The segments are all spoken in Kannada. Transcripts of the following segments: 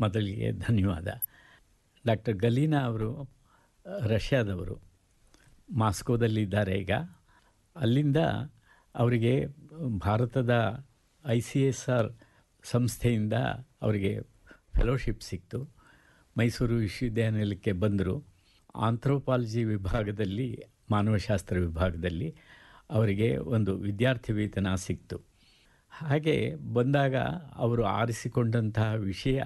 ಮೊದಲಿಗೆ ಧನ್ಯವಾದ ಡಾಕ್ಟರ್ ಗಲೀನಾ ಅವರು ರಷ್ಯಾದವರು ಮಾಸ್ಕೋದಲ್ಲಿದ್ದಾರೆ ಈಗ ಅಲ್ಲಿಂದ ಅವರಿಗೆ ಭಾರತದ ಐ ಸಿ ಎಸ್ ಆರ್ ಸಂಸ್ಥೆಯಿಂದ ಅವರಿಗೆ ಫೆಲೋಶಿಪ್ ಸಿಕ್ತು ಮೈಸೂರು ವಿಶ್ವವಿದ್ಯಾನಿಲಯಕ್ಕೆ ಬಂದರು ಆಂಥ್ರೋಪಾಲಜಿ ವಿಭಾಗದಲ್ಲಿ ಮಾನವಶಾಸ್ತ್ರ ವಿಭಾಗದಲ್ಲಿ ಅವರಿಗೆ ಒಂದು ವಿದ್ಯಾರ್ಥಿ ವೇತನ ಸಿಕ್ತು ಹಾಗೆ ಬಂದಾಗ ಅವರು ಆರಿಸಿಕೊಂಡಂತಹ ವಿಷಯ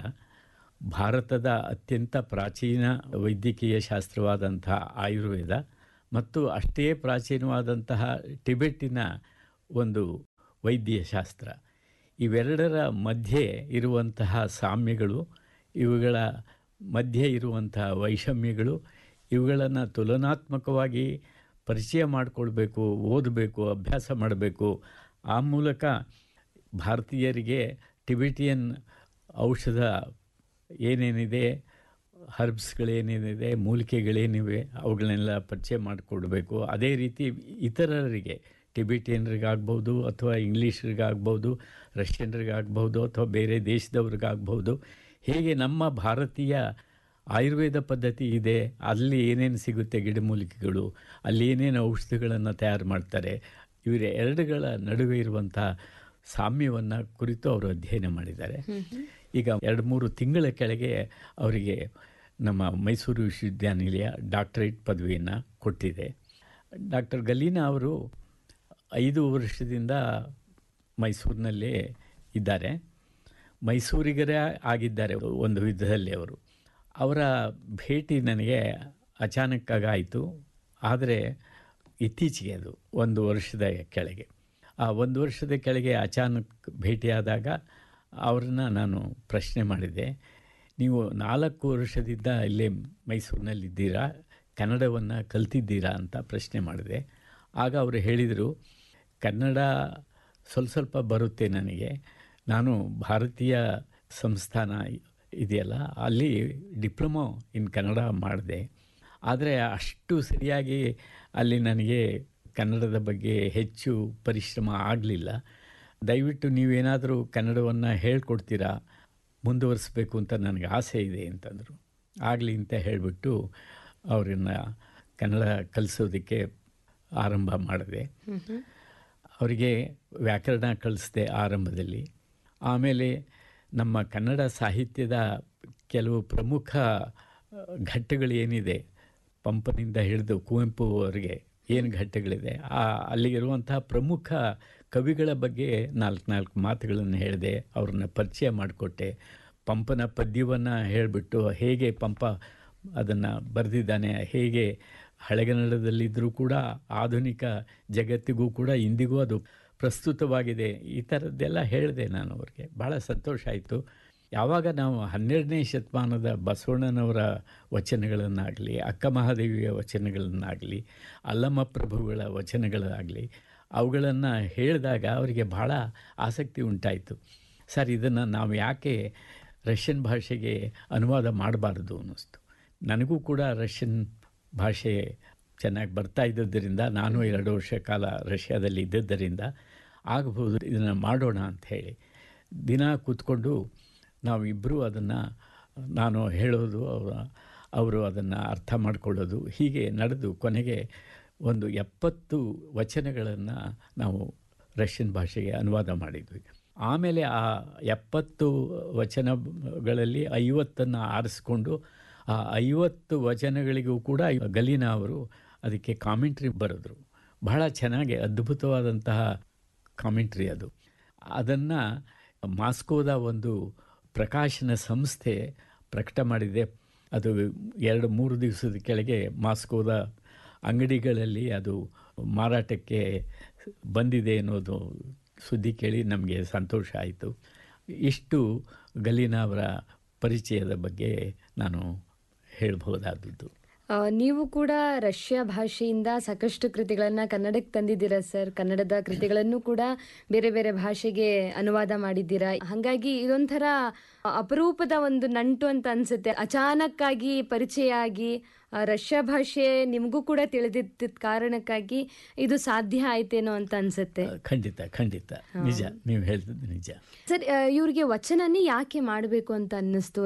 ಭಾರತದ ಅತ್ಯಂತ ಪ್ರಾಚೀನ ವೈದ್ಯಕೀಯ ಶಾಸ್ತ್ರವಾದಂತಹ ಆಯುರ್ವೇದ ಮತ್ತು ಅಷ್ಟೇ ಪ್ರಾಚೀನವಾದಂತಹ ಟಿಬೆಟ್ಟಿನ ಒಂದು ವೈದ್ಯಶಾಸ್ತ್ರ ಇವೆರಡರ ಮಧ್ಯೆ ಇರುವಂತಹ ಸಾಮ್ಯಗಳು ಇವುಗಳ ಮಧ್ಯೆ ಇರುವಂತಹ ವೈಷಮ್ಯಗಳು ಇವುಗಳನ್ನು ತುಲನಾತ್ಮಕವಾಗಿ ಪರಿಚಯ ಮಾಡಿಕೊಳ್ಬೇಕು ಓದಬೇಕು ಅಭ್ಯಾಸ ಮಾಡಬೇಕು ಆ ಮೂಲಕ ಭಾರತೀಯರಿಗೆ ಟಿಬೆಟಿಯನ್ ಔಷಧ ಏನೇನಿದೆ ಹರ್ಬ್ಸ್ಗಳೇನೇನಿದೆ ಮೂಲಿಕೆಗಳೇನಿವೆ ಅವುಗಳನ್ನೆಲ್ಲ ಪರಿಚಯ ಮಾಡಿಕೊಡ್ಬೇಕು ಅದೇ ರೀತಿ ಇತರರಿಗೆ ಟಿಬೆಟಿಯನ್ರಿಗಾಗ್ಬೋದು ಅಥವಾ ಇಂಗ್ಲೀಷರಿಗಾಗ್ಬೋದು ರಷ್ಯನ್ರಿಗಾಗ್ಬೋದು ಅಥವಾ ಬೇರೆ ದೇಶದವ್ರಿಗಾಗ್ಬೋದು ಹೇಗೆ ನಮ್ಮ ಭಾರತೀಯ ಆಯುರ್ವೇದ ಪದ್ಧತಿ ಇದೆ ಅಲ್ಲಿ ಏನೇನು ಸಿಗುತ್ತೆ ಗಿಡಮೂಲಿಕೆಗಳು ಅಲ್ಲಿ ಏನೇನು ಔಷಧಿಗಳನ್ನು ತಯಾರು ಮಾಡ್ತಾರೆ ಇವರ ಎರಡುಗಳ ನಡುವೆ ಇರುವಂಥ ಸಾಮ್ಯವನ್ನು ಕುರಿತು ಅವರು ಅಧ್ಯಯನ ಮಾಡಿದ್ದಾರೆ ಈಗ ಎರಡು ಮೂರು ತಿಂಗಳ ಕೆಳಗೆ ಅವರಿಗೆ ನಮ್ಮ ಮೈಸೂರು ವಿಶ್ವವಿದ್ಯಾನಿಲಯ ಡಾಕ್ಟರೇಟ್ ಪದವಿಯನ್ನು ಕೊಟ್ಟಿದೆ ಡಾಕ್ಟರ್ ಗಲೀನಾ ಅವರು ಐದು ವರ್ಷದಿಂದ ಮೈಸೂರಿನಲ್ಲೇ ಇದ್ದಾರೆ ಮೈಸೂರಿಗರೇ ಆಗಿದ್ದಾರೆ ಒಂದು ವಿಧದಲ್ಲಿ ಅವರು ಅವರ ಭೇಟಿ ನನಗೆ ಅಚಾನಕ್ಕಾಗಿ ಆಯಿತು ಆದರೆ ಇತ್ತೀಚೆಗೆ ಅದು ಒಂದು ವರ್ಷದ ಕೆಳಗೆ ಆ ಒಂದು ವರ್ಷದ ಕೆಳಗೆ ಅಚಾನಕ್ ಭೇಟಿಯಾದಾಗ ಅವ್ರನ್ನ ನಾನು ಪ್ರಶ್ನೆ ಮಾಡಿದೆ ನೀವು ನಾಲ್ಕು ವರ್ಷದಿಂದ ಇಲ್ಲೇ ಮೈಸೂರಿನಲ್ಲಿದ್ದೀರಾ ಕನ್ನಡವನ್ನು ಕಲ್ತಿದ್ದೀರಾ ಅಂತ ಪ್ರಶ್ನೆ ಮಾಡಿದೆ ಆಗ ಅವರು ಹೇಳಿದರು ಕನ್ನಡ ಸ್ವಲ್ಪ ಸ್ವಲ್ಪ ಬರುತ್ತೆ ನನಗೆ ನಾನು ಭಾರತೀಯ ಸಂಸ್ಥಾನ ಇದೆಯಲ್ಲ ಅಲ್ಲಿ ಡಿಪ್ಲೊಮೊ ಇನ್ ಕನ್ನಡ ಮಾಡಿದೆ ಆದರೆ ಅಷ್ಟು ಸರಿಯಾಗಿ ಅಲ್ಲಿ ನನಗೆ ಕನ್ನಡದ ಬಗ್ಗೆ ಹೆಚ್ಚು ಪರಿಶ್ರಮ ಆಗಲಿಲ್ಲ ದಯವಿಟ್ಟು ನೀವೇನಾದರೂ ಕನ್ನಡವನ್ನು ಹೇಳ್ಕೊಡ್ತೀರಾ ಮುಂದುವರಿಸ್ಬೇಕು ಅಂತ ನನಗೆ ಆಸೆ ಇದೆ ಅಂತಂದರು ಆಗಲಿ ಅಂತ ಹೇಳಿಬಿಟ್ಟು ಅವರನ್ನು ಕನ್ನಡ ಕಲಿಸೋದಕ್ಕೆ ಆರಂಭ ಮಾಡಿದೆ ಅವರಿಗೆ ವ್ಯಾಕರಣ ಕಲಿಸಿದೆ ಆರಂಭದಲ್ಲಿ ಆಮೇಲೆ ನಮ್ಮ ಕನ್ನಡ ಸಾಹಿತ್ಯದ ಕೆಲವು ಪ್ರಮುಖ ಘಟ್ಟಗಳು ಏನಿದೆ ಪಂಪನಿಂದ ಹಿಡಿದು ಕುವೆಂಪು ಅವರಿಗೆ ಏನು ಘಟ್ಟಗಳಿದೆ ಆ ಅಲ್ಲಿರುವಂತಹ ಪ್ರಮುಖ ಕವಿಗಳ ಬಗ್ಗೆ ನಾಲ್ಕು ನಾಲ್ಕು ಮಾತುಗಳನ್ನು ಹೇಳಿದೆ ಅವ್ರನ್ನ ಪರಿಚಯ ಮಾಡಿಕೊಟ್ಟೆ ಪಂಪನ ಪದ್ಯವನ್ನು ಹೇಳಿಬಿಟ್ಟು ಹೇಗೆ ಪಂಪ ಅದನ್ನು ಬರೆದಿದ್ದಾನೆ ಹೇಗೆ ಹಳೆಗನ್ನಡದಲ್ಲಿದ್ದರೂ ಕೂಡ ಆಧುನಿಕ ಜಗತ್ತಿಗೂ ಕೂಡ ಇಂದಿಗೂ ಅದು ಪ್ರಸ್ತುತವಾಗಿದೆ ಈ ಥರದ್ದೆಲ್ಲ ಹೇಳಿದೆ ನಾನು ಅವ್ರಿಗೆ ಭಾಳ ಸಂತೋಷ ಆಯಿತು ಯಾವಾಗ ನಾವು ಹನ್ನೆರಡನೇ ಶತಮಾನದ ಬಸವಣ್ಣನವರ ವಚನಗಳನ್ನಾಗಲಿ ಅಕ್ಕ ಮಹಾದೇವಿಯ ವಚನಗಳನ್ನಾಗಲಿ ಅಲ್ಲಮ್ಮ ಪ್ರಭುಗಳ ವಚನಗಳಾಗಲಿ ಅವುಗಳನ್ನು ಹೇಳಿದಾಗ ಅವರಿಗೆ ಭಾಳ ಆಸಕ್ತಿ ಉಂಟಾಯಿತು ಸರ್ ಇದನ್ನು ನಾವು ಯಾಕೆ ರಷ್ಯನ್ ಭಾಷೆಗೆ ಅನುವಾದ ಮಾಡಬಾರ್ದು ಅನ್ನಿಸ್ತು ನನಗೂ ಕೂಡ ರಷ್ಯನ್ ಭಾಷೆ ಚೆನ್ನಾಗಿ ಬರ್ತಾ ಇದ್ದದ್ದರಿಂದ ನಾನು ಎರಡು ವರ್ಷ ಕಾಲ ರಷ್ಯಾದಲ್ಲಿ ಇದ್ದದ್ದರಿಂದ ಆಗಬಹುದು ಇದನ್ನು ಮಾಡೋಣ ಅಂತ ಹೇಳಿ ದಿನ ಕೂತ್ಕೊಂಡು ನಾವಿಬ್ಬರೂ ಅದನ್ನು ನಾನು ಹೇಳೋದು ಅವರ ಅವರು ಅದನ್ನು ಅರ್ಥ ಮಾಡಿಕೊಳ್ಳೋದು ಹೀಗೆ ನಡೆದು ಕೊನೆಗೆ ಒಂದು ಎಪ್ಪತ್ತು ವಚನಗಳನ್ನು ನಾವು ರಷ್ಯನ್ ಭಾಷೆಗೆ ಅನುವಾದ ಮಾಡಿದ್ವಿ ಆಮೇಲೆ ಆ ಎಪ್ಪತ್ತು ವಚನಗಳಲ್ಲಿ ಐವತ್ತನ್ನು ಆರಿಸ್ಕೊಂಡು ಆ ಐವತ್ತು ವಚನಗಳಿಗೂ ಕೂಡ ಗಲೀನಾ ಅವರು ಅದಕ್ಕೆ ಕಾಮೆಂಟ್ರಿ ಬರೆದ್ರು ಬಹಳ ಚೆನ್ನಾಗಿ ಅದ್ಭುತವಾದಂತಹ ಕಾಮೆಂಟ್ರಿ ಅದು ಅದನ್ನು ಮಾಸ್ಕೋದ ಒಂದು ಪ್ರಕಾಶನ ಸಂಸ್ಥೆ ಪ್ರಕಟ ಮಾಡಿದೆ ಅದು ಎರಡು ಮೂರು ದಿವಸದ ಕೆಳಗೆ ಮಾಸ್ಕೋದ ಅಂಗಡಿಗಳಲ್ಲಿ ಅದು ಮಾರಾಟಕ್ಕೆ ಬಂದಿದೆ ಅನ್ನೋದು ಸುದ್ದಿ ಕೇಳಿ ನಮಗೆ ಸಂತೋಷ ಆಯಿತು ಇಷ್ಟು ಗಲೀನಾ ಅವರ ಪರಿಚಯದ ಬಗ್ಗೆ ನಾನು ಹೇಳ್ಬೋದಾದದ್ದು ಆ, ನೀವು ಕೂಡ ರಷ್ಯಾ ಭಾಷೆಯಿಂದ ಸಾಕಷ್ಟು ಕೃತಿಗಳನ್ನ ಕನ್ನಡಕ್ಕೆ ತಂದಿದ್ದೀರಾ ಸರ್ ಕನ್ನಡದ ಕೃತಿಗಳನ್ನು ಕೂಡ ಬೇರೆ ಬೇರೆ ಭಾಷೆಗೆ ಅನುವಾದ ಮಾಡಿದ್ದೀರಾ ಹಾಗಾಗಿ ಇದೊಂಥರ ಅಪರೂಪದ ಒಂದು ನಂಟು ಅಂತ ಅನ್ಸುತ್ತೆ ಅಚಾನಕ್ಕಾಗಿ ಪರಿಚಯ ಆಗಿ ಆ, ರಷ್ಯಾ ಭಾಷೆ ನಿಮಗೂ ಕೂಡ ತಿಳಿದಿದ್ದ ಕಾರಣಕ್ಕಾಗಿ ಇದು ಸಾಧ್ಯ ಆಯ್ತೇನೋ ಅಂತ ಅನ್ಸುತ್ತೆ ಖಂಡಿತ ಖಂಡಿತ ನಿಜ ನೀವು ಹೇಳ್ತಿದ್ದು ನಿಜ ಸರ್ ಆ, ಇವ್ರಿಗೆ ವಚನನೇ ಯಾಕೆ ಮಾಡಬೇಕು ಅಂತ ಅನ್ನಿಸ್ತು